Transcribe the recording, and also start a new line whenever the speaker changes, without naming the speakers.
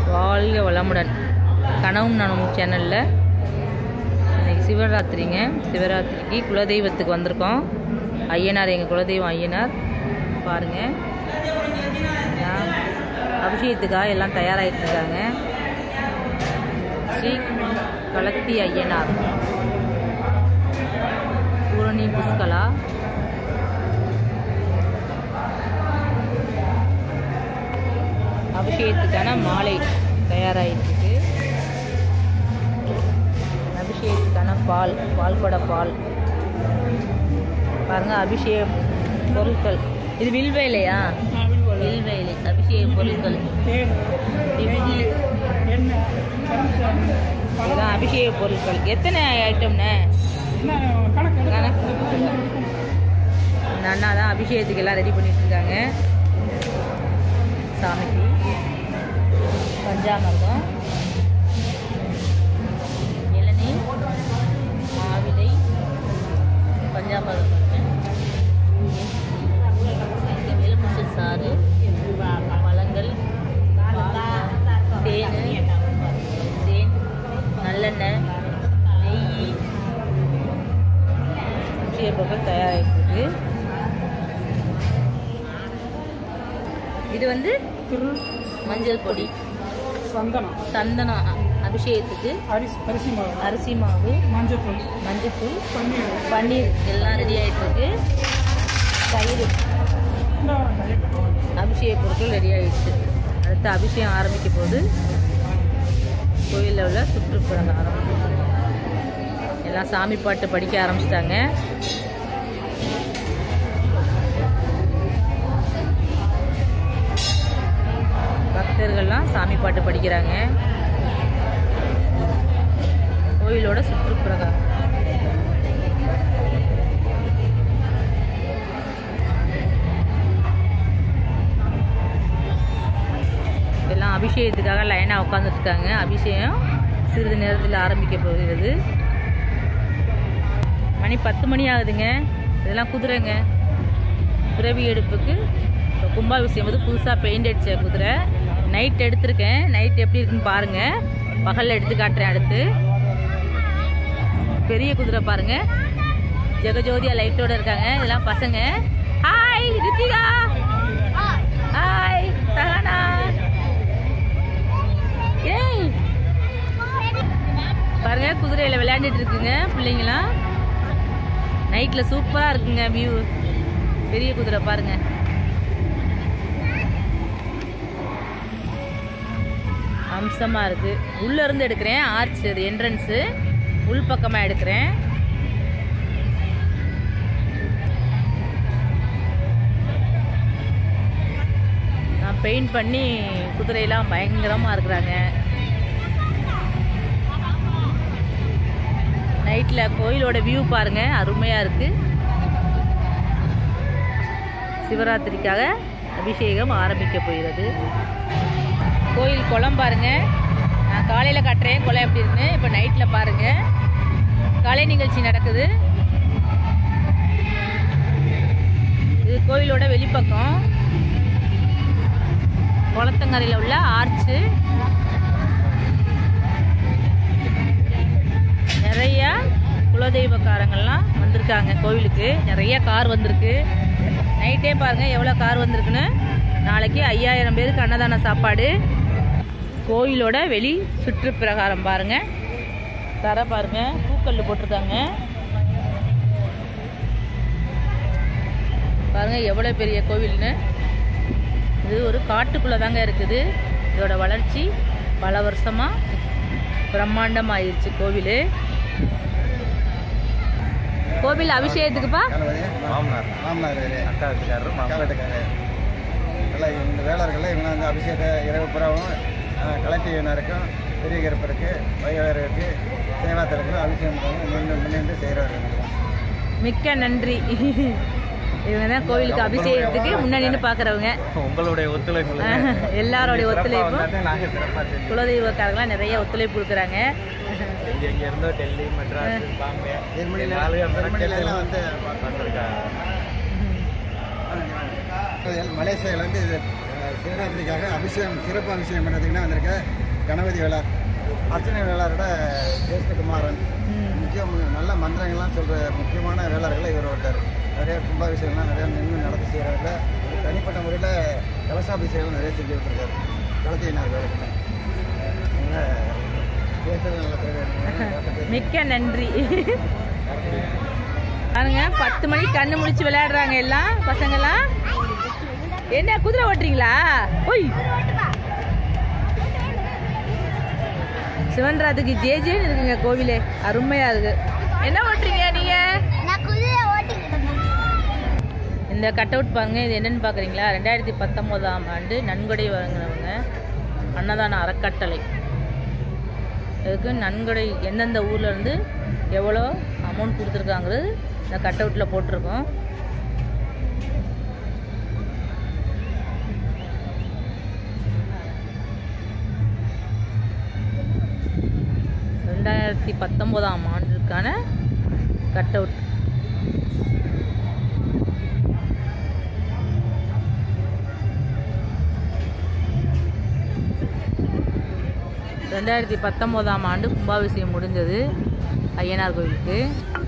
வாழ்க வளமுடன் கனவும் நனவும் சேனலில் இன்னைக்கு சிவராத்திரிங்க சிவராத்திரிக்கு குலதெய்வத்துக்கு வந்திருக்கோம் ஐயனார் எங்கள் குலதெய்வம் ஐயனார் பாருங்கள் எல்லாம் அபிஷேகத்துக்காக எல்லாம் தயாராகிட்டு இருக்காங்க ஸ்ரீ கலத்தி ஐயனார் பூரணி புஷ்கலா அபிஷேகத்துக்கான மாலை தயாராகிட்டு இருக்கு அபிஷேகத்துக்கான பால் பால் கொடை பால் பாருங்க அபிஷேக பொருட்கள் இது வில்வேலையா வில்வேலை அபிஷேக பொருட்கள் விபூதி இதுதான் அபிஷேக பொருட்கள் எத்தனை ஐட்டம்ண்ணே கணக்கு இந்த அண்ணா தான் அபிஷேகத்துக்கு எல்லாம் ரெடி பண்ணிட்டு இருக்காங்க சாமிக்கு பஞ்சாமிர்தம் இளநீ மாவிலை பஞ்சாமிர்தம் இங்கே எலுமிச்சை சாறு பழங்கள் தேன் தேன் நல்லெண்ணெய் நெய் அபிஷேக பொருட்கள் தயாரிக்கிறது இது வந்து
திரு
மஞ்சள் பொடி
சந்தனம்
சந்தனம் அ- அபிஷேகத்துக்கு
அரிசி அரிசி மாவு
அரிசி மாவு
மஞ்சத்தூள்
மஞ்சத்தூள்
பன்னீர்
பன்னீர் எல்லாம் ரெடி ஆகிட்டு இருக்கு தயிர்
இந்த
அபிஷேக பொருட்கள் ரெடி ஆகிடுச்சு அடுத்து அபிஷேகம் ஆரம்பிக்க போது கோயிலில் உள்ள சுற்றுப்பிரகாரம் எல்லாம் சாமி பாட்டு படிக்க ஆரம்பிச்சிட்டாங்க பக்தர்கள்லாம் சாமி பாட்டு படிக்கிறாங்க கோயிலோட சுற்றுப்பிரகாரம் எல்லாம் அபிஷேகத்துக்காக லைனாக உட்காந்துட்டு இருக்காங்க அபிஷேகம் சிறிது நேரத்தில் ஆரம்பிக்க போகிறது மணி பத்து மணி ஆகுதுங்க இதெல்லாம் குதிரைங்க பிறவி எடுப்புக்கு இப்போ கும்பாபிஷேகம் வந்து புதுசாக பெயிண்ட் அடித்த குதிரை நைட் எடுத்திருக்கேன் நைட் எப்படி இருக்குன்னு பாருங்கள் பகலில் எடுத்து காட்டுறேன் அடுத்து பெரிய குதிரை பாருங்க ஜெகஜோதியா லைட்டோட இருக்காங்க இதெல்லாம் பசங்க ஹாய் ரித்திகா ஹாய் சஹனா ஏய் பாருங்க குதிரையில விளையாண்டுட்டு இருக்குங்க பிள்ளைங்களாம் நைட்ல சூப்பரா இருக்குங்க வியூ பெரிய குதிரை பாருங்க அம்சமா இருக்கு உள்ள இருந்து எடுக்கிறேன் ஆர்ச் அது என்ட்ரன்ஸு உள் பக்கமா எடுக்கிறேன் நான் பெயிண்ட் பண்ணி குதிரையெல்லாம் பயங்கரமா இருக்கிறாங்க நைட்ல கோயிலோட வியூ பாருங்க அருமையா இருக்கு சிவராத்திரிக்காக அபிஷேகம் ஆரம்பிக்க போகிறது கோயில் குளம் பாருங்க நான் காலையில் காட்டுறேன் குளம் எப்படி இருக்குன்னு இப்போ நைட்டில் பாருங்க கலை நிகழ்ச்சி நடக்குது இது கோயிலோட வெளிப்பக்கம் குளத்தங்கரையில் உள்ள ஆர்ச்சு நிறைய குலதெய்வக்காரங்கள்லாம் வந்திருக்காங்க கோவிலுக்கு நிறைய கார் வந்திருக்கு நைட்டே பாருங்க எவ்வளோ கார் வந்திருக்குன்னு நாளைக்கு ஐயாயிரம் பேருக்கு அன்னதான சாப்பாடு கோயிலோட வெளி சுற்றுப்பிரகாரம் பாருங்க தர பாருங்க பூக்கல் போட்டிருக்காங்க பாருங்க எவ்வளோ பெரிய கோவில்னு இது ஒரு காட்டுக்குள்ளே தாங்க இருக்குது இதோட வளர்ச்சி பல வருஷமாக பிரம்மாண்டமாயிருச்சு கோவில் கோவில் அபிஷேகத்துக்குப்பா
மாமனார்
மாமனார் வேறு
அக்கா வீட்டுக்காரரு
அக்கா
மாமனார்
வீட்டுக்காரர் எல்லாம் இந்த வேளார்கள்லாம் இவங்க வந்து அபிஷேக இரவு புறாவும் கலெக்டிவினருக்கும் பெரிய கருப்பருக்கு வைகவருக்கு சேவாத்தருக்கும் அபிஷேகம் பண்ணி முன்னு முன்னின்று செய்கிறவர்கள்
மிக்க நன்றி இவங்க தான் கோவிலுக்கு அபிஷேகத்துக்கு முன்னாடி நின்று பார்க்குறவங்க
உங்களுடைய ஒத்துழைப்பு
எல்லாரோடைய ஒத்துழைப்பும்
நாங்கள் சிறப்பாக செஞ்சு
குலதெய்வக்காரங்களாம் நிறைய ஒத்துழைப்பு கொடுக்குறாங்க
எங்க எங்க இருந்தோ டெல்லி மெட்ராஸ் பாம்பே
ஜெர்மனில
நாலு
ஜெர்மனில எல்லாம் வந்து
வந்திருக்காங்க
மலேசியாவில் வந்து இது சிவராத்திரிக்காக அபிஷேகம் சிறப்பு அபிஷேகம் பண்ணுறதுக்குன்னா வந்திருக்க கணபதி வேளார் அர்ச்சனை வேளாரோட ஜேஷ்டகுமாரன்
ம்.
முக்கியம் நல்ல மந்திரங்கள்லாம் சொல்கிற முக்கியமான வேளாறுகளை இவர் ஒருத்தர் நிறைய கும்பாபிஷேகம்லாம் நிறைய நின்று நடத்தி செய்கிறாங்க தனிப்பட்ட முறையில் கலசாபிஷேகம் நிறைய செஞ்சு விட்டுருக்காரு கலத்தியினார் வேலைக்கு பேசுறது நல்ல பேர்
மிக்க நன்றி பாருங்க பத்து மணிக்கு கண்ணு முழிச்சு விளையாடுறாங்க எல்லாம் பசங்கெல்லாம் என்ன குதிரை ஓட்டுறீங்களா ஒய் சிவன்ராத்துக்கு ஜே ஜேன்னு இருக்குங்க கோவிலே அருமையா இருக்கு என்ன ஓட்டுறீங்க நீங்க
நான் குதிரை ஓட்டிக்கிட்டு
இந்த கட் அவுட் பாருங்க இது என்னன்னு பாக்குறீங்களா ரெண்டாயிரத்தி பத்தொன்பதாம் ஆண்டு நன்கொடை வழங்கினவங்க அன்னதான அறக்கட்டளை இதுக்கு நன்கொடை எந்தெந்த ஊர்ல இருந்து எவ்வளோ அமௌண்ட் கொடுத்துருக்காங்கிறது இந்த கட் அவுட்டில் போட்டிருக்கோம் ரெண்டாயிரத்தி பத்தொம்போதாம் ஆண்டிற்கான கட் அவுட் ரெண்டாயிரத்தி பத்தொம்போதாம் ஆண்டு கும்பாபிஷேகம் முடிஞ்சது ஐயனார் கோவிலுக்கு